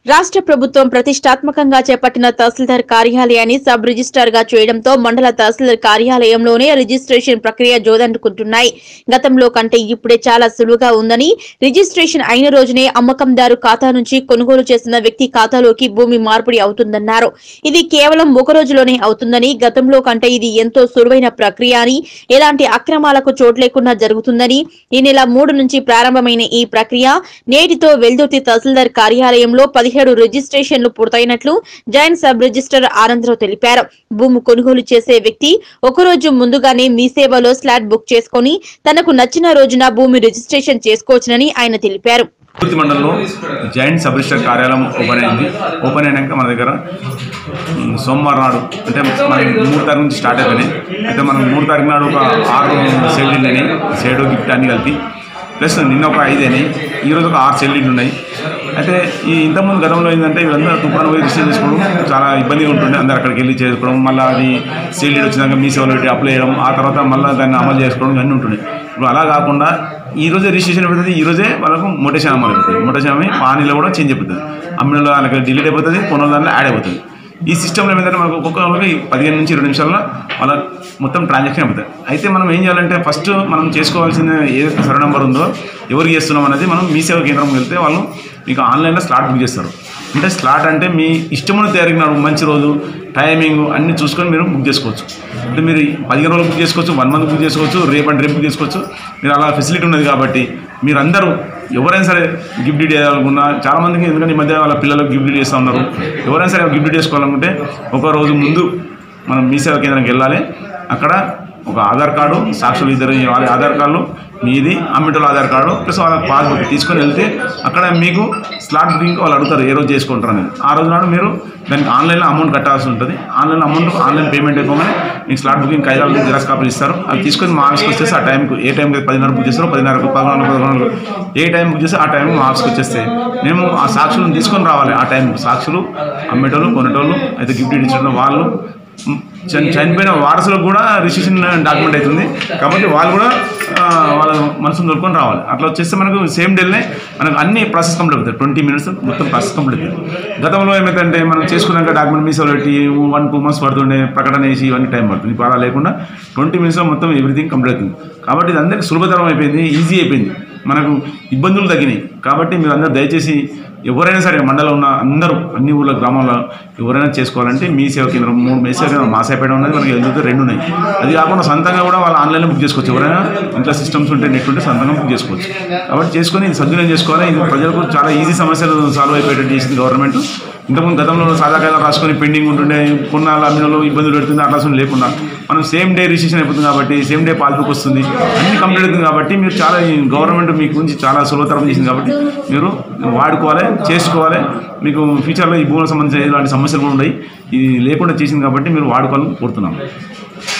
రాష్ట్ర ప్రభుత్వం ప్రతిష్టాత్మకంగా చేపట్టిన తహసీల్దార్ కార్యాలయాన్ని సబ్ రిజిస్ట్రార్ గా చేయడంతో మండల తహసీల్దార్ కార్యాలయంలోనే రిజిస్ట్రేషన్ ప్రక్రియ జోదంటుకుంటున్నాయి గతంలో కంటే ఇప్పుడే చాలా సులువుగా ఉందని రిజిస్ట్రేషన్ అయిన రోజునే అమ్మకందారు ఖాతా నుంచి కొనుగోలు చేసిన వ్యక్తి ఖాతాలోకి భూమి మార్పిడి అవుతుందన్నారు ఇది కేవలం ఒక రోజులోనే అవుతుందని గతంలో కంటే ఇది ఎంతో సులువైన ప్రక్రియ అని ఎలాంటి అక్రమాలకు చోటు లేకుండా జరుగుతుందని ఈ నెల మూడు నుంచి ప్రారంభమైన ఈ ప్రక్రియ నేటితో వెల్దుర్తి తహసీల్దార్ కార్యాలయంలో పదిహేడు రిజిస్ట్రేషన్లు పూర్తయినట్లు జాయింట్ సబ్ రిజిస్టర్ ఆనందరావు తెలిపారు భూమి కొనుగోలు చేసే వ్యక్తి ఒకరోజు ముందుగానే మీ సేవలో స్లాట్ బుక్ చేసుకుని తనకు నచ్చిన రోజున భూమి రిజిస్ట్రేషన్ చేసుకోవచ్చునని ఆయన తెలిపారు పూర్తి మండలంలో జాయింట్ సబ్ రిజిస్టర్ కార్యాలయం ఓపెన్ అయింది ఓపెన్ అయినాక మన దగ్గర ఉమ్, సోమవారం నాడు అంటే మనం మూడు తారీఖు నుంచి స్టార్ట్ అయిపోయినాయి అయితే మనం మూడు తారీఖు నాడు ఒక ఆరు సెల్లీలు అయినాయి సేడు గిఫ్ట్ అన్ని కలిపి ప్లస్ నిన్న ఒక ఐదు అయినాయి ఈరోజు ఒక ఆరు సెల్లీలు ఉన్నాయి అయితే ఈ ఇంతకుముందు గతంలో ఏంటంటే వీళ్ళందరూ తుఫాను పోయి రిజిస్టర్ చేసుకోవడం చాలా ఇబ్బందిగా ఉంటుండే అందరు అక్కడికి వెళ్ళి చేసుకోవడం మళ్ళీ అది సెల్లీలు వచ్చినాక మీ సేవలో పెట్టి అప్లై చేయడం ఆ తర్వాత మళ్ళీ దాన్ని అమలు చేసుకోవడం ఇవన్నీ ఉంటుండే ఇప్పుడు అలా కాకుండా ఈ రోజే రిజిస్ట్రేషన్ అయిపోతుంది ఈ రోజే వాళ్ళకు మొటేషన్ అమలు అవుతుంది మొటేషన్ అమ్మి పానీలో కూడా చేంజ్ అయిపోతుంది అమ్మిలో వాళ్ళకి డిలీట్ అయిపోతుంది కొనుగోలు దాంట్లో యాడ్ అయిపోతుంది ఈ సిస్టంలో ఏమైందంటే మనకు ఒక్కొక్క వాళ్ళకి పదిహేను నుంచి ఇరవై నిమిషాల్లో వాళ్ళ మొత్తం ట్రాన్సాక్షన్ అయిపోతుంది అయితే మనం ఏం చేయాలంటే ఫస్ట్ మనం చేసుకోవాల్సిన ఏదైతే సర్వ నెంబర్ ఉందో ఎవరికి చేస్తున్నాం అనేది మనం మీ సేవ కేంద్రం వెళ్తే వాళ్ళు మీకు ఆన్లైన్లో స్లాట్ బుక్ చేస్తారు అంటే స్లాట్ అంటే మీ ఇష్టమైన తయారీకి మంచి రోజు టైమింగ్ అన్ని చూసుకొని మీరు బుక్ చేసుకోవచ్చు అంటే మీరు పదిహేను రోజులు బుక్ చేసుకోవచ్చు వన్ మంత్ బుక్ చేసుకోవచ్చు రేపు అంటే రేపు బుక్ చేసుకోవచ్చు మీరు అలా ఫెసిలిటీ ఉన్నది కాబట్టి మీరందరూ ఎవరైనా సరే గిఫ్ట్ డీడ్ చేయాలనుకున్నా చాలా మందికి ఎందుకంటే ఈ మధ్య వాళ్ళ పిల్లలకు గిఫ్ట్ డీడ్ చేస్తూ ఉన్నారు ఎవరైనా సరే గిఫ్ట్ డీడ్ చేసుకోవాలనుకుంటే ఒక రోజు ముందు మనం మీ సేవ కేంద్రానికి వెళ్ళాలి అక్కడ ఒక ఆధార్ కార్డు సాక్షులు ఇద్దరు వాళ్ళ ఆధార్ కార్డులు మీది అమ్మిటోల ఆధార్ కార్డు ప్లస్ వాళ్ళ పాస్బుక్ తీసుకొని వెళ్తే అక్కడ మీకు స్లాట్ బుకింగ్ వాళ్ళు అడుగుతారు ఏ రోజు చేసుకుంటారు అనేది ఆ రోజు నాడు మీరు దానికి ఆన్లైన్లో అమౌంట్ కట్టాల్సి ఉంటుంది ఆన్లైన్ అమౌంట్ ఆన్లైన్ పేమెంట్ అయిపోగానే మీకు స్లాట్ బుకింగ్ కాగితాలు జిరాక్స్ కాపీలు ఇస్తారు అది తీసుకొని మా ఆఫీస్కి వచ్చేసి ఆ టైంకి ఏ టైంకి పదిన్నర బుక్ చేస్తారో పదిన్నరకు పదకొండు పదకొండు ఏ టైం బుక్ చేస్తే ఆ టైం మా ఆఫీస్కి వచ్చేస్తే మేము ఆ సాక్షులను తీసుకొని రావాలి ఆ టైం సాక్షులు అమ్మేటోళ్ళు కొనేటోళ్ళు అయితే గిఫ్ట్ ఇచ్చిన వాళ్ళు చని- చనిపోయిన వారసులకు కూడా రిజిస్ట్రేషన్ డాక్యుమెంట్ అవుతుంది కాబట్టి వాళ్ళు కూడా ఆ, వాళ్ళ మనసును దొరుకుని రావాలి అట్లా వచ్చేస్తే మనకు సేమ్ డేనే మనకు అన్ని ప్రాసెస్ కంప్లీట్ అవుతాయి ట్వంటీ మినిట్స్ మొత్తం ప్రాసెస్ కంప్లీట్ అవుతుంది గతంలో ఏమైందంటే మనం చేసుకున్నాక డాక్యుమెంట్ మీ సేవలో పెట్టి వన్ టూ మంత్స్ పడుతుండే ప్రకటన వేసి ఇవన్నీ టైం పడుతుంది ఇప్పుడు అలా లేకుండా ట్వంటీ మినిట్స్లో మొత్తం ఎవ్రీథింగ్ కంప్లీట్ అవుతుంది కాబట్టి ఇది అందరికీ సులభతరం అయిపోయింది ఈజీ అయిపోయింది మనకు ఇబ్బందులు తగ్గినాయి కాబట్టి మీరు అందరూ దయచేసి ఎవరైనా సరే మండలం ఉన్న అందరూ అన్ని ఊళ్ళ గ్రామాల్లో ఎవరైనా చేసుకోవాలంటే మీ సేవ కేంద్రం మూడు మీ సేవ కేంద్రం మా సేపేట ఉన్నది మనకి ఎందుకు రెండు ఉన్నాయి అది కాకుండా సొంతంగా కూడా వాళ్ళు ఆన్లైన్లో బుక్ చేసుకోవచ్చు ఎవరైనా ఇంట్లో సిస్టమ్స్ ఉంటే నెట్ ఉంటే సొంతంగా బుక్ చేసుకోవచ్చు కాబట్టి చేసుకొని ఇది సద్వినియోగం చేసుకోవాలి ఇది ప్రజలకు చాలా ఈజీ సమస్యలు సాల్వ్ అయిపోయేటట్టు చేసింది గవర్నమెంట్ ఇంతకుముందు గతంలో సాదా కాలం రాసుకొని పెండింగ్ ఉంటుండే కొన్నాళ్ళు అమ్మినలో ఇబ్బందులు పెడుతుంది అట్లా అసలు లేకుండా మనం సేమ్ డే రిజిస్ట్రేషన్ అయిపోతుంది కాబట్టి సేమ్ డే పాస్బుక్ వస్తుంది అన్ని కంప్లీట్ అవుతుంది కాబట్టి మీరు చాలా ఈ గవర్నమెంట్ మీ గురించి చాలా సులభతరం చేసింది కాబట్టి మీరు వాడుకోవాలి చేసుకోవాలి మీకు ఫ్యూచర్లో ఈ భూములకు సంబంధించిన ఇలాంటి సమస్యలు కూడా ఉన్నాయి ఇది లేకుండా చేసింది కాబట్టి మీరు వాడుకోవాలని కోరుతున్నాం